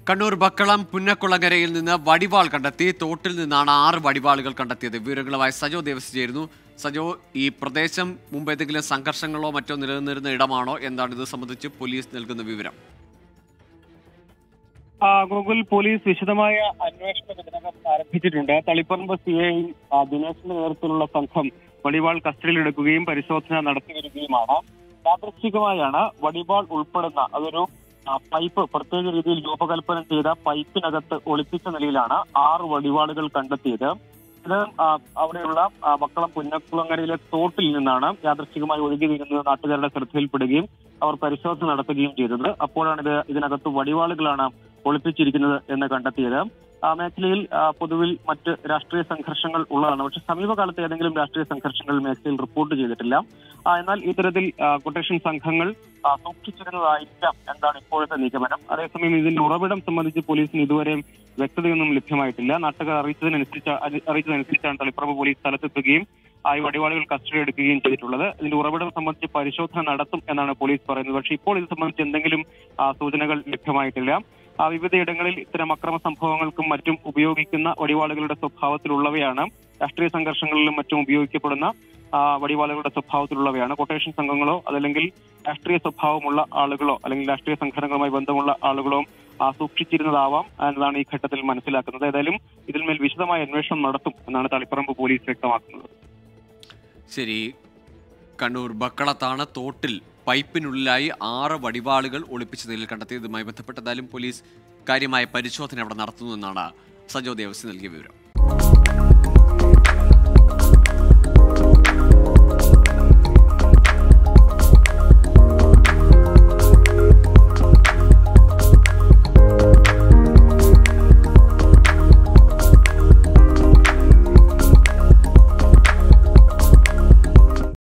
കണ്ണൂർ ബക്കളം പുന്നക്കുളങ്ങരയിൽ നിന്ന് വടിവാൾ കണ്ടെത്തി തോട്ടിൽ നിന്നാണ് ആറ് വടിവാളുകൾ കണ്ടെത്തിയത് വിവരങ്ങളുമായി സജോ ദേവസ് ചേരുന്നു സജോ ഈ പ്രദേശം മുമ്പ് ഏതെങ്കിലും സംഘർഷങ്ങളോ മറ്റോ നിലനിന്നിരുന്ന ഇടമാണോ എന്താണ് ഇത് സംബന്ധിച്ച് പോലീസ് നൽകുന്ന വിവരം ആ, ഗൂഗിൾ പോലീസ് വിശദമായ അന്വേഷണം ഇതിനകം ആരംഭിച്ചിട്ടുണ്ട് തളിപ്പറമ്പ് സി ഐ ദിനേശിന്റെ നേതൃത്വത്തിലുള്ള സംഘം വടിവാൾ കസ്റ്റഡിയിലെടുക്കുകയും പരിശോധന നടത്തി വരികയുമാണ് യാദൃശ്ചികമായാണ് വടിവാൾ ഉൾപ്പെടുന്ന അതൊരു ആ, പൈപ്പ് പ്രത്യേക രീതിയിൽ രൂപകൽപ്പന ചെയ്ത പൈപ്പിനകത്ത് ഒളിപ്പിച്ച നിലയിലാണ് ആറ് വടിവാളുകൾ കണ്ടെത്തിയത് ഇത് ആ, അവിടെയുള്ള ആ, മക്കളം പുന്നക്കുളങ്ങരയിലെ തോട്ടിൽ നിന്നാണ് യാദൃശ്ചികമായി ഒഴുകി വീഴുന്നത് നാട്ടുകാരുടെ ശ്രദ്ധയിൽപ്പെടുകയും അവർ പരിശോധന നടത്തുകയും ചെയ്തത് അപ്പോഴാണ് ഇത് ഇതിനകത്ത് വടിവാളുകളാണ് ഒളിപ്പിച്ചിരിക്കുന്നത് എന്ന് കണ്ടെത്തിയത് ആ മേഖലയിൽ ആ, പൊതുവിൽ മറ്റ് രാഷ്ട്രീയ സംഘർഷങ്ങൾ ഉള്ളതാണ് പക്ഷെ സമീപകാലത്ത് ഏതെങ്കിലും രാഷ്ട്രീയ സംഘർഷങ്ങൾ മേഖലയിൽ റിപ്പോർട്ട് ചെയ്തിട്ടില്ല ആ, എന്നാൽ ഇത്തരത്തിൽ ആ, കൊട്ടേഷൻ സംഘങ്ങൾ ആ, സൂക്ഷിച്ചിരുന്നതായിരിക്കാം എന്താണ് ഇപ്പോഴത്തെ നിഗമനം അതേസമയം ഇതിന്റെ ഉറവിടം സംബന്ധിച്ച് പോലീസിന് ഇതുവരെ വ്യക്തതയൊന്നും ലഭ്യമായിട്ടില്ല നാട്ടുകാർ അറിയിച്ചതിനനുസരിച്ച് അറി- അറിയിച്ചതനുസരിച്ചാണ് തളിപ്പറമ്പ് പോലീസ് സ്ഥലത്തെത്തുകയും ആ ഈ വടിവാളുകൾ കസ്റ്റഡി എടുക്കുകയും ചെയ്തിട്ടുള്ളത് ഇതിന്റെ ഉറവിടം സംബന്ധിച്ച് പരിശോധന നടത്തും എന്നാണ് പോലീസ് പറയുന്നത് പക്ഷേ ഇപ്പോൾ ഇത് സംബന്ധിച്ച് എന്തെങ്കിലും ആ, സൂചനകൾ ലഭ്യമായിട്ടില്ല ആ, വിവിധയിടങ്ങളിൽ ഇത്തരം അക്രമ സംഭവങ്ങൾക്കും മറ്റും ഉപയോഗിക്കുന്ന വടിവാളുകളുടെ സ്വഭാവത്തിലുള്ളവയാണ് രാഷ്ട്രീയ സംഘർഷങ്ങളിലും മറ്റും ഉപയോഗിക്കപ്പെടുന്ന ആ, വടിവാളുകളുടെ സ്വഭാവത്തിലുള്ളവയാണ് കൊട്ടേഷൻ സംഘങ്ങളോ അതല്ലെങ്കിൽ രാഷ്ട്രീയ സ്വഭാവമുള്ള ആളുകളോ അല്ലെങ്കിൽ രാഷ്ട്രീയ സംഘടനകളുമായി ബന്ധമുള്ള ആളുകളോ ആ, സൂക്ഷിച്ചിരുന്നതാവാം എന്നതാണ് ഈ ഘട്ടത്തിൽ മനസ്സിലാക്കുന്നത് ഏതായാലും ഇതിന്മേൽ വിശദമായ അന്വേഷണം നടത്തും എന്നാണ് തളിപ്പറമ്പ് പോലീസ് വ്യക്തമാക്കുന്നത് ശരി കണ്ണൂർ ബക്കളത്താണ് തോട്ടിൽ പൈപ്പിനുള്ളിലായി ആറ് വടിവാളുകൾ ഒളിപ്പിച്ച നിലയിൽ കണ്ടെത്തിയതുമായി ബന്ധപ്പെട്ടതായാലും പോലീസ് കാര്യമായ പരിശോധന അവിടെ നടത്തുന്നു എന്നാണ് സജോ ദേവസ്വം നൽകിയ വിവരം